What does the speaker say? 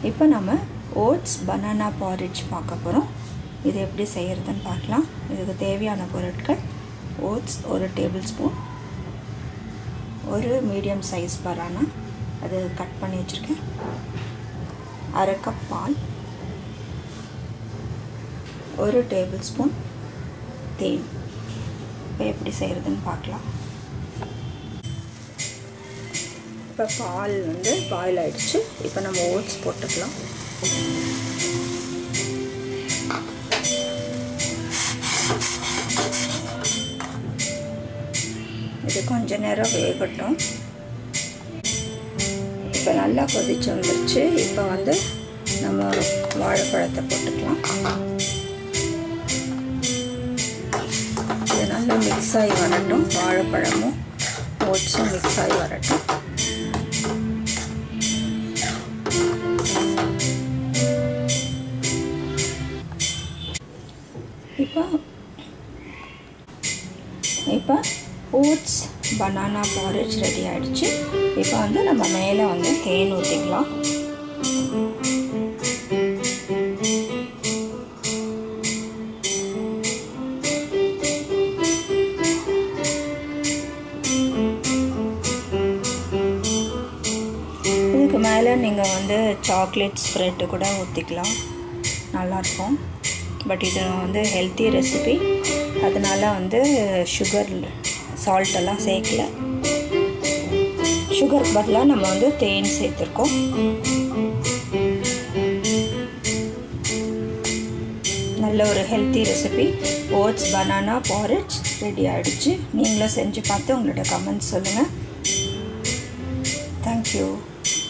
இப்போ நம்ம oats banana பாரிட்ஜ் பார்க்க போகிறோம் இது எப்படி செய்கிறதுன்னு பார்க்கலாம் இதுக்கு தேவையான பொருட்கள் ஓட்ஸ் ஒரு டேபிள் ஸ்பூன் ஒரு மீடியம் சைஸ் பனானா அது கட் பண்ணி வச்சுருக்கேன் அரை கப் பால் ஒரு டேபிள் ஸ்பூன் தேன் இப்போ எப்படி செய்கிறதுன்னு பார்க்கலாம் இப்போ பால் வந்து பாயில் ஆகிடுச்சு இப்போ நம்ம ஓட்ஸ் போட்டுக்கலாம் இது கொஞ்ச நேரம் வேகட்டும் இப்போ நல்லா கொதிச்சு வந்துருச்சு இப்போ வந்து நம்ம வாழைப்பழத்தை போட்டுக்கலாம் இது நல்லா மிக்ஸ் ஆகி வரட்டும் வாழைப்பழமும் ஓட்ஸும் மிக்ஸ் ஆகி வரட்டும் இப்போ இப்போ ஓட்ஸ் பனானா பாரேஜ் ரெடி ஆகிடுச்சு இப்போ வந்து நம்ம மேலே வந்து தேன் ஊற்றிக்கலாம் இதுக்கு மேலே நீங்கள் வந்து சாக்லேட் ஸ்ப்ரெட்டு கூட ஊற்றிக்கலாம் நல்லாயிருக்கும் பட் இது வந்து ஹெல்த்தி ரெசிபி அதனால் வந்து சுகர் சால்ட்டெல்லாம் சேர்க்கல சுகருக்கு பதிலாக நம்ம வந்து தேன் சேர்த்துருக்கோம் நல்ல ஒரு healthy recipe oats banana porridge ready ஆகிடுச்சு நீங்களும் செஞ்சு பார்த்து உங்களோட கமெண்ட்ஸ் சொல்லுங்கள்